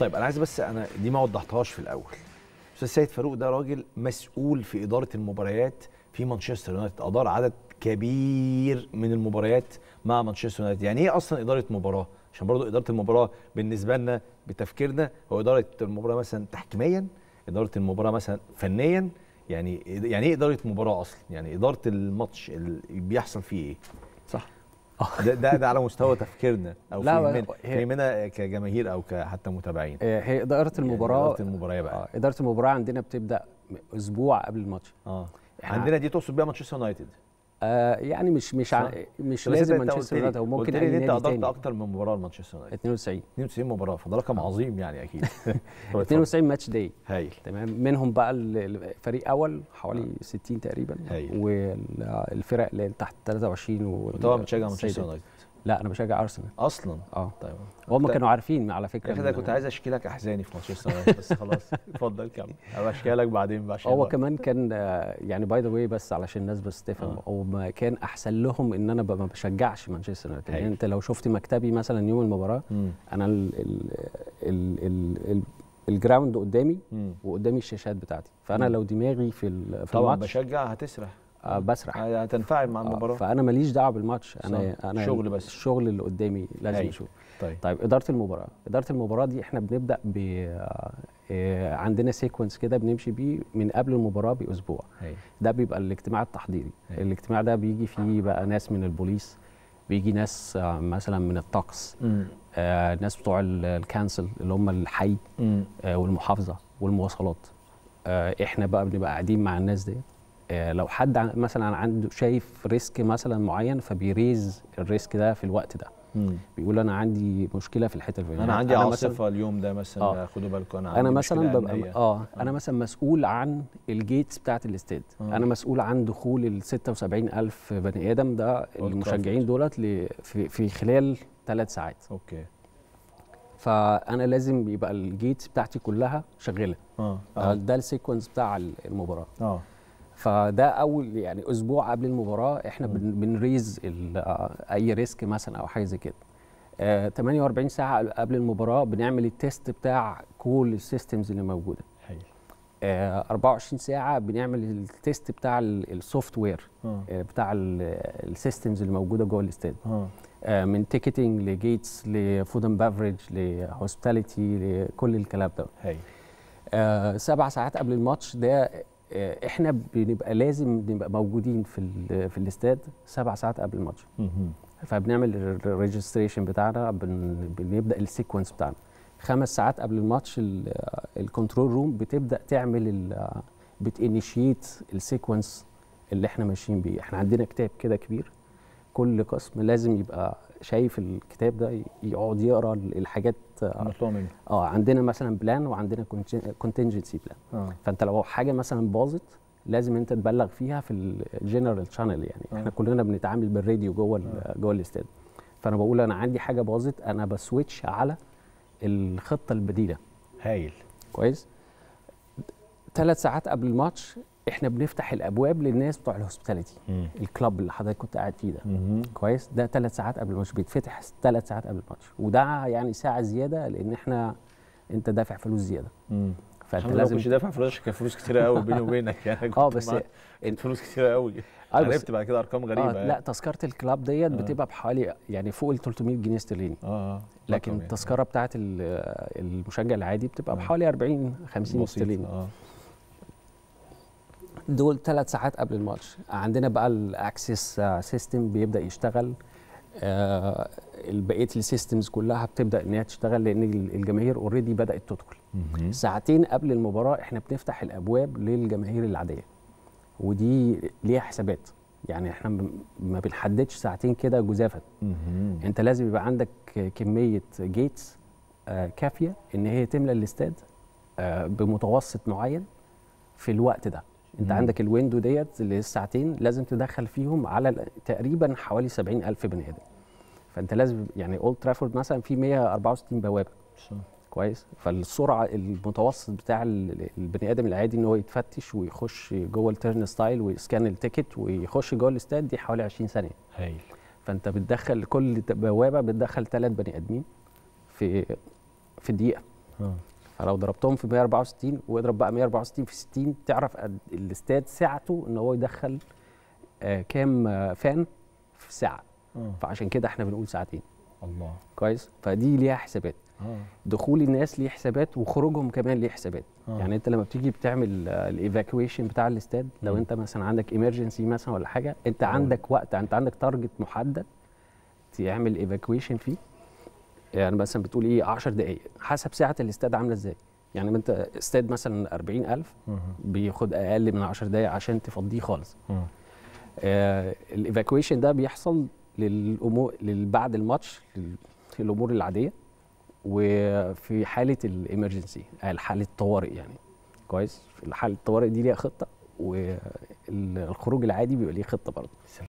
طيب انا عايز بس انا دي ما وضحتهاش في الاول استاذ سيد فاروق ده راجل مسؤول في اداره المباريات في مانشستر يونايتد ادار عدد كبير من المباريات مع مانشستر يونايتد يعني ايه اصلا اداره مباراه عشان برضو اداره المباراه بالنسبه لنا بتفكيرنا هو اداره المباراه مثلا تحكيميا اداره المباراه مثلا فنيا يعني يعني ايه اداره مباراه اصلا يعني اداره الماتش اللي بيحصل فيه ايه صح ده ده, ده على مستوى تفكيرنا او لا، فهمنا هي- فهمنا كجماهير او حتى متابعين آه، هي اداره المباراه اداره المباراه بقى آه، اداره المباراه عندنا بتبدا اسبوع قبل الماتش اه إحنا- عندنا دي تقصد بيها مانشستر يونايتد آه يعني مش مش ع... صح. مش بس لازم أنت- أنت قلت مانشستر لي- يونايتد قلت وممكن لي اي ان انت نادي قدرت تاني اكتر من مباراه لمانشستر يونايتد 92 92 مباراه فده رقم عظيم يعني اكيد 92 ماتش داي هايل تمام منهم بقى ال- الفريق اول حوالي 60 تقريبا هايل. والفرق اللي تحت 23 و وطبعا بتشجع مانشستر السيدات. يونايتد لا انا بشجع ارسنال اصلا اه طيب وهم كنت- كانوا عارفين على يا فكره اخي ده إن- كنت عايز اشكي لك احزاني في مانشستر يونايتد بس خلاص اتفضل كمل ابقى اشكيها لك بعدين بقى عشان هو الوقت. كمان كان آه، يعني باي ذا واي بس علشان الناس بس تفهم آه. هو ما كان احسن لهم ان انا ب- ما بشجعش مانشستر يونايتد يعني هايل. انت لو شفت مكتبي مثلا يوم المباراه مم. انا ال ال ال ال ال الجراوند قدامي مم. وقدامي الشاشات بتاعتي فانا مم. لو دماغي في ال- في طبعا الماتش بشجع هتسرح آه بسرح هتنفعل مع آه، المباراه فانا ماليش دعوه بالماتش انا صح. انا شغل بس. الشغل اللي قدامي لازم هايل. اشوف طيب طيب اداره المباراه اداره المباراه دي احنا بنبدا ب آه، عندنا سيكونس كده بنمشي بيه من قبل المباراه باسبوع هايل ده بيبقى الاجتماع التحضيري هايل. الاجتماع ده بيجي فيه بقى ناس من البوليس بيجي ناس آه، مثلا من الطقس مم. آه، ناس بتوع ال- الكانسل اللي هم الحي مم. آه، والمحافظه والمواصلات آه، احنا بقى بنبقى قاعدين مع الناس دي آه، لو حد ع- مثلا عنده شايف ريسك مثلا معين فبيريز الريسك ده في الوقت ده مم. بيقول انا عندي مشكله في الحته الفلانيه انا عندي مثلاً- عاصفه اليوم ده مثلا آه. خدوا بالكم انا انا عندي مثلا مشكلة ببقى أمنية. اه انا مثلا مسؤول عن الجيتس بتاعت الاستاد آه. انا مسؤول عن دخول ال 76 الف بني ادم ده المشجعين دولت ل- في, في خلال ثلاث ساعات اوكي فانا لازم يبقى الجيتس بتاعتي كلها شغاله اه آه. اه ده السيكونس بتاع المباراه اه فده اول يعني اسبوع قبل المباراه احنا بن بنريز ال- آه، اي ريسك مثلا او حاجه زي كده آه 48 ساعه قبل المباراه بنعمل التيست بتاع كل السيستمز اللي موجوده هايل آه 24 ساعه بنعمل التيست بتاع السوفت وير اه بتاع السيستمز اللي موجوده جوه الاستاد اه آه من تيكتنج لجيتس لفود اند بافريج لهوسبيتاليتي لكل الكلام ده هايل آه سبع ساعات قبل الماتش ده آه احنا بنبقى لازم نبقى موجودين في ال- في الاستاد سبع ساعات قبل الماتش مهم. فبنعمل الريجستريشن بتاعنا بن بنبدا السيكونس بتاعنا خمس ساعات قبل الماتش ال- الكنترول روم بتبدا تعمل ال- بتانيشيت السيكونس اللي احنا ماشيين بيه احنا عندنا كتاب كده كبير كل قسم لازم يبقى شايف الكتاب ده يقعد يقرا الحاجات مطلوب مني اه عندنا مثلا بلان وعندنا كونتنجنسي بلان اه فانت لو حاجه مثلا باظت لازم انت تبلغ فيها في الجنرال شانل يعني آه. احنا كلنا بنتعامل بالراديو جوه ال- جوه الاستاد فانا بقول انا عندي حاجه باظت انا بسويتش على الخطه البديله هايل كويس ثلاث ساعات قبل الماتش احنا بنفتح الابواب للناس بتوع الهوسبيتاليتي مم. الكلاب اللي حضرتك كنت قاعد فيه ده مهم. كويس ده ثلاث ساعات قبل الماتش بيتفتح ثلاث ساعات قبل الماتش وده يعني ساعه زياده لان احنا انت دافع فلوس زياده مم. فانت الحمد لله لازم كنتش دافع فلوس عشان كان فلوس كتير قوي بيني وبينك يعني كنت اه بس معاك فلوس كتير قوي آه بس- عرفت بعد كده ارقام غريبه آه لا تذكره الكلاب ديت آه. بتبقى بحوالي يعني فوق ال 300 جنيه استرليني اه اه لكن رقم يعني. التذكره بتاعت ال- المشجع العادي بتبقى آه. بحوالي 40 50 بسيط. استرليني اه دول ثلاث ساعات قبل الماتش عندنا بقى الاكسس سيستم بيبدا يشتغل آه بقيه السيستمز كلها بتبدا ان هي تشتغل لان الجماهير اوريدي بدات تدخل مهم. ساعتين قبل المباراه احنا بنفتح الابواب للجماهير العاديه ودي ليها حسابات يعني احنا م- ما بنحددش ساعتين كده جزافا مهم. انت لازم يبقى عندك كميه جيتس آه، كافيه ان هي تملى الاستاد آه، بمتوسط معين في الوقت ده انت مم. عندك الويندو ديت اللي هي الساعتين لازم تدخل فيهم على ال- تقريبا حوالي 70 الف بني ادم فانت لازم يعني اولد ترافورد مثلا في 164 بوابه صح. كويس فالسرعه المتوسط بتاع ال- البني ادم العادي ان هو يتفتش ويخش جوه التيرن ستايل ويسكان التيكت ويخش جوه الاستاد دي حوالي 20 ثانيه هايل فانت بتدخل كل بوابه بتدخل ثلاث بني ادمين في في الدقيقه آه. فلو ضربتهم في 164 واضرب بقى 164 في 60 تعرف قد الاستاد سعته ان هو يدخل آه كام آه فان في ساعه آه. فعشان كده احنا بنقول ساعتين الله كويس فدي ليها حسابات اه دخول الناس ليه حسابات وخروجهم كمان ليه حسابات آه. يعني انت لما بتيجي بتعمل الايفاكويشن بتاع الاستاد لو مم. انت مثلا عندك ايمرجنسي مثلا ولا حاجه انت عندك وقت انت عندك تارجت محدد تعمل ايفاكويشن فيه يعني مثلا بتقول ايه 10 دقائق حسب ساعه الاستاد عامله ازاي يعني ما انت استاد مثلا 40000 مم. بياخد اقل من 10 دقائق عشان تفضيه خالص مم. آه الايفاكويشن ده بيحصل للامور لل- بعد الماتش لل- الامور العاديه وفي حاله الامرجنسي حاله الطوارئ يعني كويس في حاله الطوارئ دي ليها خطه والخروج العادي بيبقى ليه خطه برضه